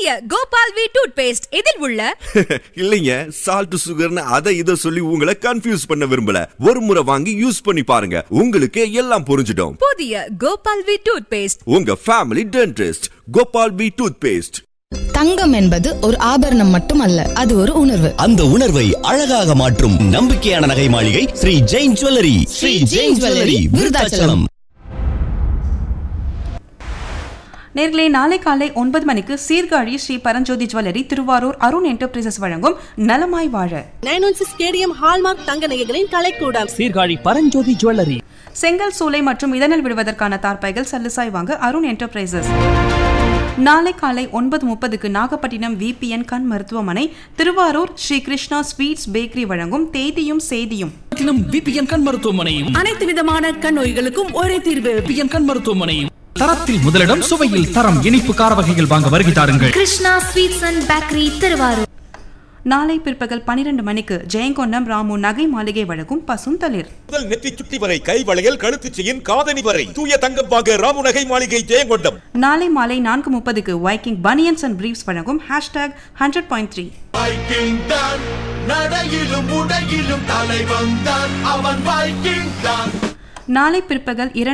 புதிய Gopal V tooth paste இதில் உள்ள இல்லைங்க சால்ட் சுகர்னு அதை இதை சொல்லி உங்களை கன்ஃபியூஸ் பண்ண விரும்பல ஒரு முறை வாங்கி யூஸ் பண்ணி பாருங்க உங்களுக்கு எல்லாம் புரிஞ்சிடும் புதிய கோபால் வி டூத் பேஸ்ட் உங்க family dentist Gopal B toothpaste தங்கம் என்பது ஒரு ஆபரணம் மட்டுமல்ல அது ஒரு உணர்வு அந்த உணர்வை அழகாக மாற்றும் நம்பிக்கையான நகை மாளிகை ஸ்ரீ ஜெயின் ஜுவல்லரி ஸ்ரீ ஜெயின் ஜுவல்லரி விருதாச்சலம் நேர்களே நாளை காலை ஒன்பது மணிக்கு சீர்காழி ஸ்ரீ பரஞ்சோதி ஜுவல்லரி திருவாரூர் அருண் என்டர்பிரைசஸ் வழங்கும் நலமாய் வாழ nine one six stadium hallmark தங்க நகைகளின் கலைக்கூடம் சீர்காழி பரஞ்சோதி ஜுவல்லரி செங்கல் சூளை மற்றும் இதனில் விடுவதற்கான தார்ப்பாய்கள் சல்லுசாய் வாங்க அருண் என்டர்பிரைசஸ் நாளை காலை ஒன்பது முப்பதுக்கு நாகப்பட்டினம் விபிஎன் கண் மருத்துவமனை திருவாரூர் ஸ்ரீ கிருஷ்ணா ஸ்வீட்ஸ் பேக்கரி வழங்கும் தேதியும் செய்தியும் பட்டினம் விபிஎன் கண் மருத்துவமனையும் அனைத்து விதமான கண் நோய்களுக்கும் ஒரே தீர்வு விபிஎன் கண் மருத்துவமனையும் தரத்தில் முதலிடம் சுவையில் தரம் இனிப்பு கார வகைகள் வாங்க வருகை தாருங்கள் Krishna sweets and bakery Thiruvarur நாளை பிற்பகல் பனிரெண்டு மணிக்கு ஜெயங்கொண்டம் ராமு நகை மாளிகை வழங்கும் பசுந்தளிர் முதல் நெற்றி சுட்டி வரை கை வளையல் கழுத்து செயின் காதணி வரை தூய தங்கம் வாங்க ராமு நகை மாளிகை ஜெயங்கொண்டம் நாளை மாலை நான்கு முப்பதுக்கு வைக்கிங் பனியன்ஸ் அண்ட் பிரீவ்ஸ் வழங்கும் hashtag hundred point three Viking தான் நடையிலும் உடையிலும் தலை வந்தான் அவன் வைக்கிங் தான் நாளை பிற்பகல் இரண்டு